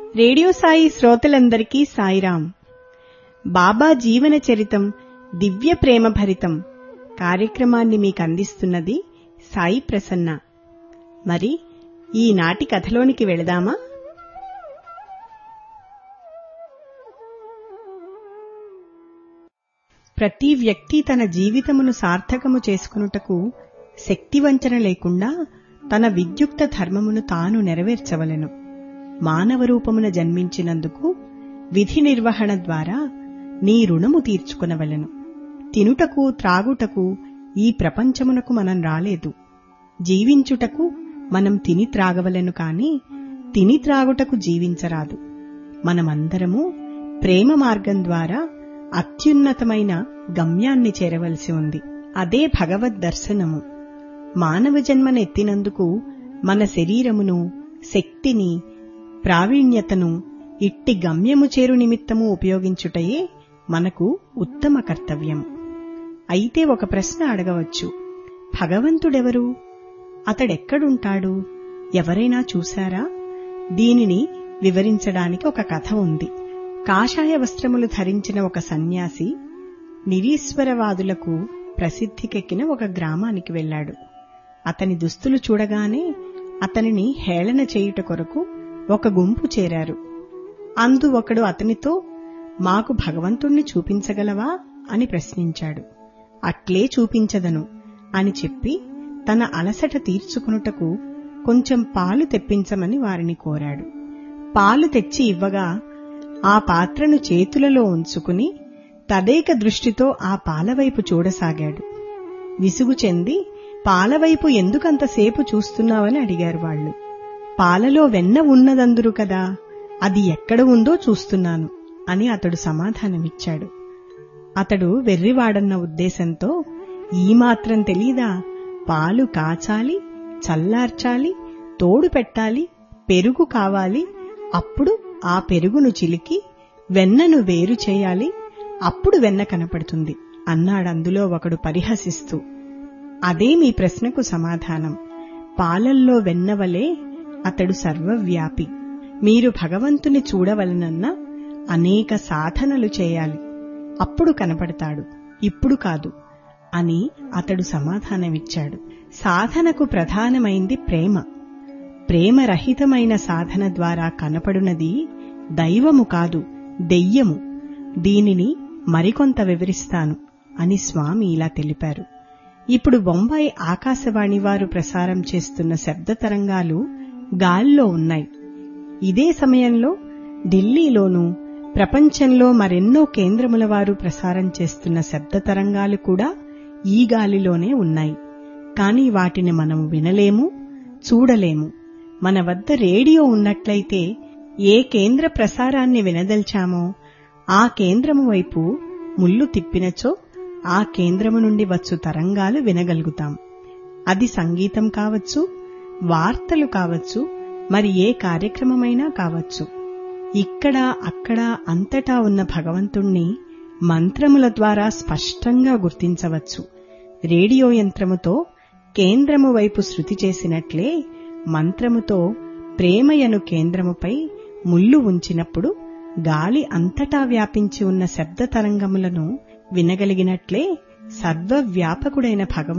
radio Sai శ్రోతలందరికీ సాయిరాం బాబా జీవన చరితం దివ్య ప్రేమ భరితం కార్యక్రమాన్ని మీకు అందిస్తున్నది సాయి ప్రసన్న మరి ఈనాటి కథలోనికి వెళదామా ప్రతి వ్యక్తి తన జీవితమును సార్థకము చేసుకునుటకు శక్తివంచన లేకుండా తన విద్యుక్త ధర్మమును తాను నెరవేర్చవలెను మానవ రూపమున జన్మించినందుకు విధి నిర్వహణ ద్వారా నీ రుణము తీర్చుకునవలెను తినుటకు త్రాగుటకు ఈ ప్రపంచమునకు మనం రాలేదు జీవించుటకు మనం తిని త్రాగవలెను కాని తిని త్రాగుటకు జీవించరాదు మనమందరము ప్రేమ మార్గం ద్వారా అత్యున్నతమైన గమ్యాన్ని చేరవలసి ఉంది అదే భగవద్ దర్శనము మానవ జన్మనెత్తినందుకు మన శరీరమును శక్తిని ప్రావీణ్యతను ఇట్టి గమ్యము చేరు నిమిత్తము ఉపయోగించుటయే మనకు ఉత్తమ కర్తవ్యం అయితే ఒక ప్రశ్న అడగవచ్చు భగవంతుడెవరు అతడెక్కడుంటాడు ఎవరైనా చూశారా దీనిని వివరించడానికి ఒక కథ ఉంది కాషాయ వస్త్రములు ధరించిన ఒక సన్యాసి నిరీశ్వరవాదులకు ప్రసిద్ధికెక్కిన ఒక గ్రామానికి వెళ్లాడు అతని దుస్తులు చూడగానే అతనిని హేళన చేయుట కొరకు ఒక గుంపు చేరారు అందు ఒకడు అతనితో మాకు భగవంతుణ్ణి చూపించగలవా అని ప్రశ్నించాడు అట్లే చూపించదను అని చెప్పి తన అలసట తీర్చుకునుటకు కొంచెం పాలు తెప్పించమని వారిని కోరాడు పాలు తెచ్చి ఇవ్వగా ఆ పాత్రను చేతులలో ఉంచుకుని తదేక దృష్టితో ఆ పాలవైపు చూడసాగాడు విసుగు చెంది పాలవైపు ఎందుకంతసేపు చూస్తున్నావని అడిగారు వాళ్ళు పాలలో వెన్న ఉన్నదందురు కదా అది ఎక్కడ ఉందో చూస్తున్నాను అని అతడు సమాధానమిచ్చాడు అతడు వెర్రివాడన్న ఉద్దేశంతో ఈ మాత్రం తెలీదా పాలు కాచాలి చల్లార్చాలి తోడు పెట్టాలి పెరుగు కావాలి అప్పుడు ఆ పెరుగును చిలికి వెన్నను వేరు చేయాలి అప్పుడు వెన్న కనపడుతుంది అన్నాడందులో ఒకడు పరిహసిస్తూ అదే మీ ప్రశ్నకు సమాధానం పాలల్లో వెన్నవలే అతడు సర్వవ్యాపి మీరు భగవంతుని చూడవలనన్నా అనేక సాధనలు చేయాలి అప్పుడు కనపడతాడు ఇప్పుడు కాదు అని అతడు సమాధానమిచ్చాడు సాధనకు ప్రధానమైంది ప్రేమ ప్రేమరహితమైన సాధన ద్వారా కనపడునది దైవము కాదు దెయ్యము దీనిని మరికొంత వివరిస్తాను అని స్వామి ఇలా తెలిపారు ఇప్పుడు బొంబాయి ఆకాశవాణి వారు ప్రసారం చేస్తున్న శబ్ద తరంగాలు గాల్లో ఉన్నాయి ఇదే సమయంలో ఢిల్లీలోనూ ప్రపంచంలో మరెన్నో కేంద్రముల వారు ప్రసారం చేస్తున్న శబ్ద తరంగాలు కూడా ఈ గాలిలోనే ఉన్నాయి కాని వాటిని మనం వినలేము చూడలేము మన వద్ద రేడియో ఉన్నట్లయితే ఏ కేంద్ర ప్రసారాన్ని వినదల్చామో ఆ కేంద్రము వైపు ముల్లు తిప్పినచో ఆ కేంద్రము నుండి వచ్చు తరంగాలు వినగలుగుతాం అది సంగీతం కావచ్చు వార్తలు కావచ్చు మరి ఏ కార్యక్రమమైనా కావచ్చు ఇక్కడ అక్కడ అంతటా ఉన్న భగవంతుణ్ణి మంత్రముల ద్వారా స్పష్టంగా గుర్తించవచ్చు రేడియో యంత్రముతో కేంద్రము వైపు శృతి చేసినట్లే మంత్రముతో ప్రేమయను కేంద్రముపై ముల్లు ఉంచినప్పుడు గాలి అంతటా వ్యాపించి ఉన్న శబ్ద తరంగములను వినగలిగినట్లే సర్వవ్యాపకుడైన భగవంతుడు